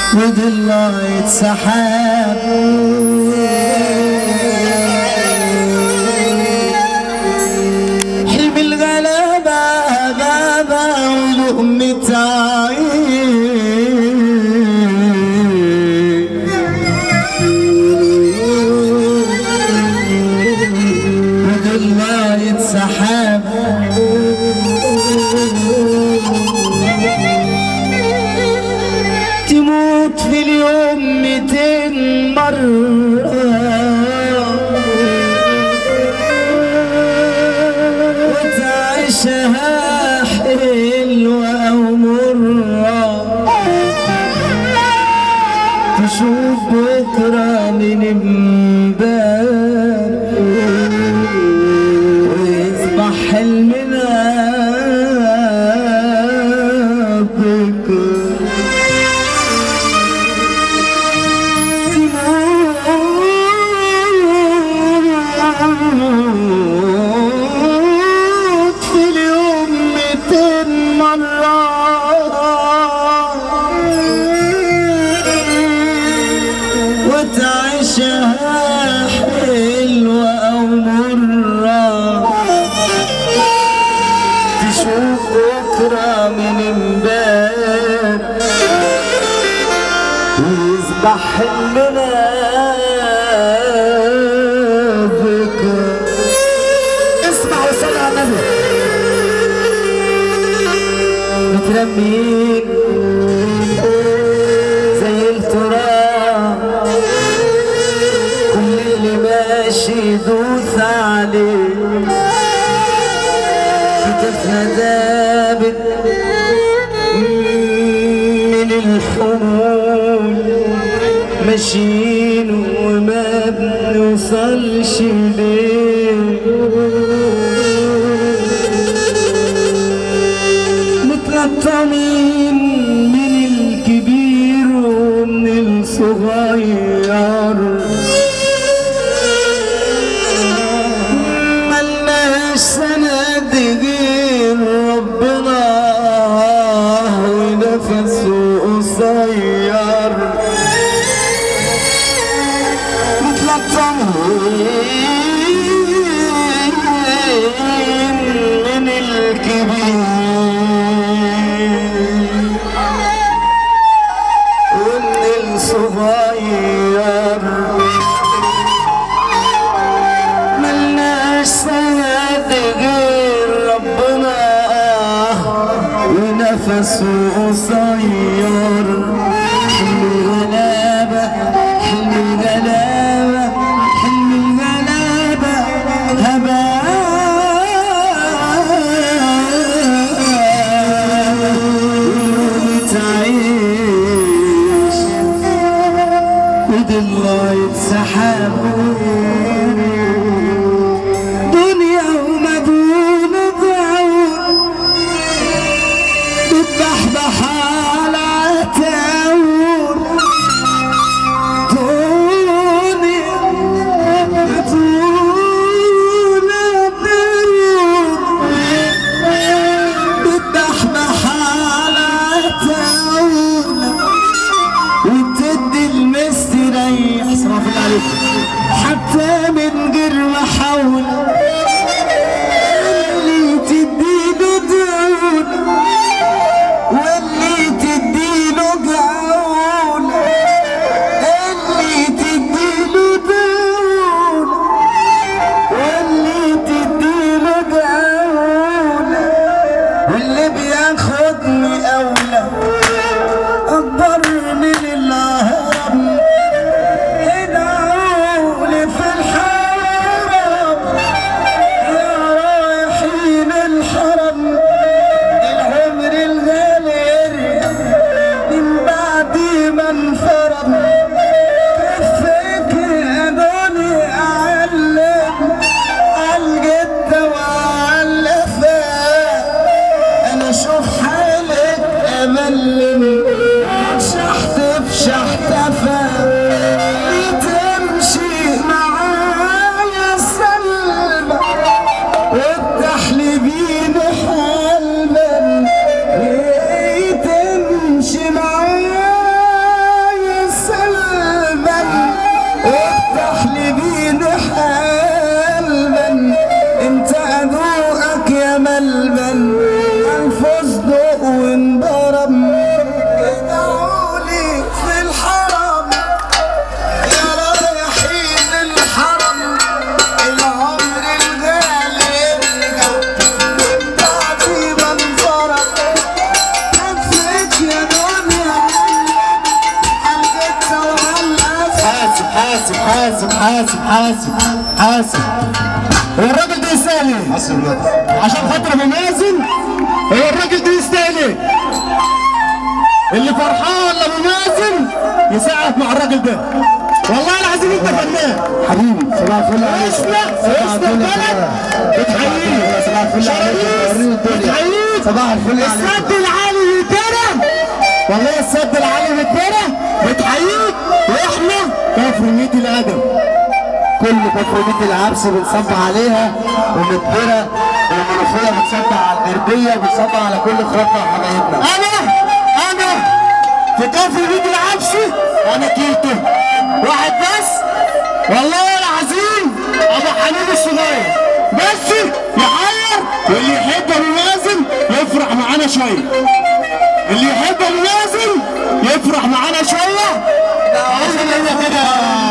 وضلة سحاب حلم الغلابة بابا ولقمة عين وضلة سحاب تموت في اليوم ميتين مرة وتعيشها حلوة أو مرة تشوف بكرة من امبارح ويصبح حلمنا بكرة تموت في اليوم ميتين مرة وتعيشها حلوة أو مرة تشوف بكرة من امبارح ويصبح حلمنا ذكر اسمع وصل على النبي مترمين زي التراب كل اللي ماشي يدوس عليه كتفنا ذابت من الحمول ماشيين وما بنوصلش ليه متلطمين من الكبير ومن الصغير ملناش سند غير ربنا ونفسه قصير متلطمين من الكبير ومن الصغير ملناش سند غير ربنا ونفسه قصير حلم الغلابة حلم الغلابة حلم الغلابة هباء تعيش وضلة يتسحب دنيا ومدون بعون بتبحبح على عتاون دنيا مدون بعون بتبحبح على عتاون وبتدي المستريح صراف الله عليك حتى من غير محاولة اللي تديله دون واللي تديله جولة اللي تديله دون واللي تديله جولة واللي بياخدني أولى أكبر من الهرم ادعوا لي في الحرم يا رايحين الحرم العمر الغالي يرجع من بعد ما انفرم كفك يا دنيا أعلم عالجدة وعاللفات انا اشوف حالك امل حاسب حاسب حاسب هو الراجل ده يستاهل ايه؟ حسب الوقت عشان خاطر ابو مازن هو الراجل ده يستاهل ايه؟ اللي فرحان لابو مازن يساعد مع الراجل ده والله العظيم انت فنان حبيبي صباح الفل عليك اسمع صباح اسمع الفل بلد بتحييك صباح الفل عليك وريني الدنيا بتحييك صباح الفل عليك السد العالي بيتنا والله السد العالي بيتنا بتحييك واحنا كفر ميت الادم كل كفر العبس بنصب عليها ومدبرة والمنوفية بتصب على الغربية وبتصب على كل اخواتنا وحبايبنا انا انا في كفر ميت العبسي انا كيلته واحد بس والله العظيم ابو حنين الصغير بس يحير واللي يحب ابو مازن يفرح معانا شويه اللي يحب ابو مازن يفرح معانا شويه عشان هو كده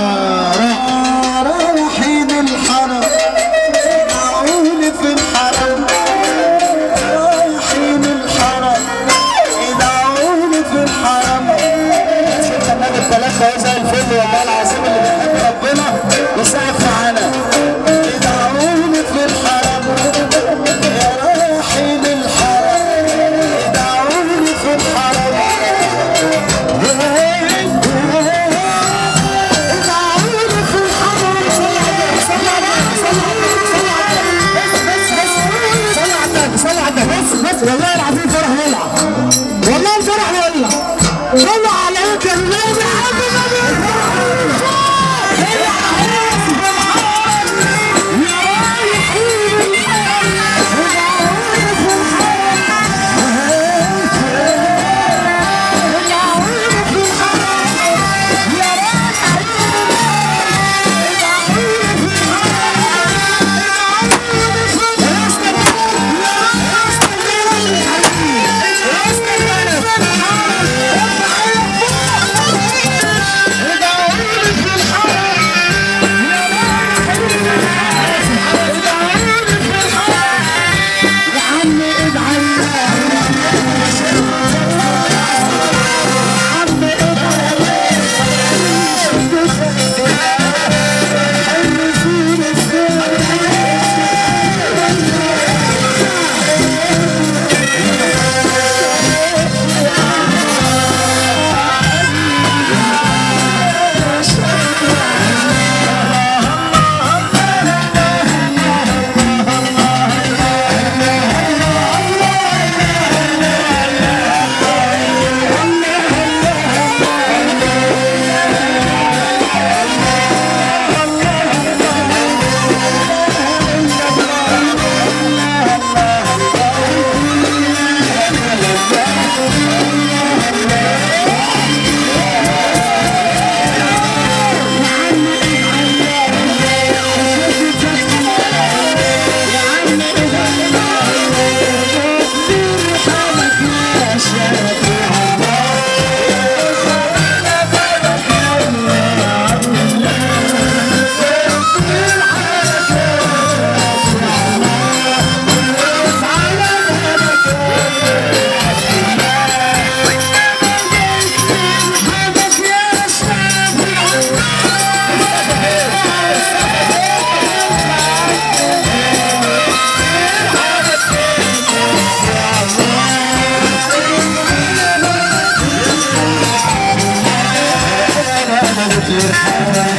رايحين الحرم دعوني في الحرم رايحين الحرم دعوني في الحرم سيدنا النبي الثلاثة زي الفل والله العظيم اللي بيحب ربنا يساعد معانا دعوني في الحرم يا رايحين الحرم دعوني في الحرم دعوني في الحرم صلى على صلى على النبي بس بس والله العظيم فرح ولع والله الفرح ولع صلى عليك يا النبي حبيبي الحرم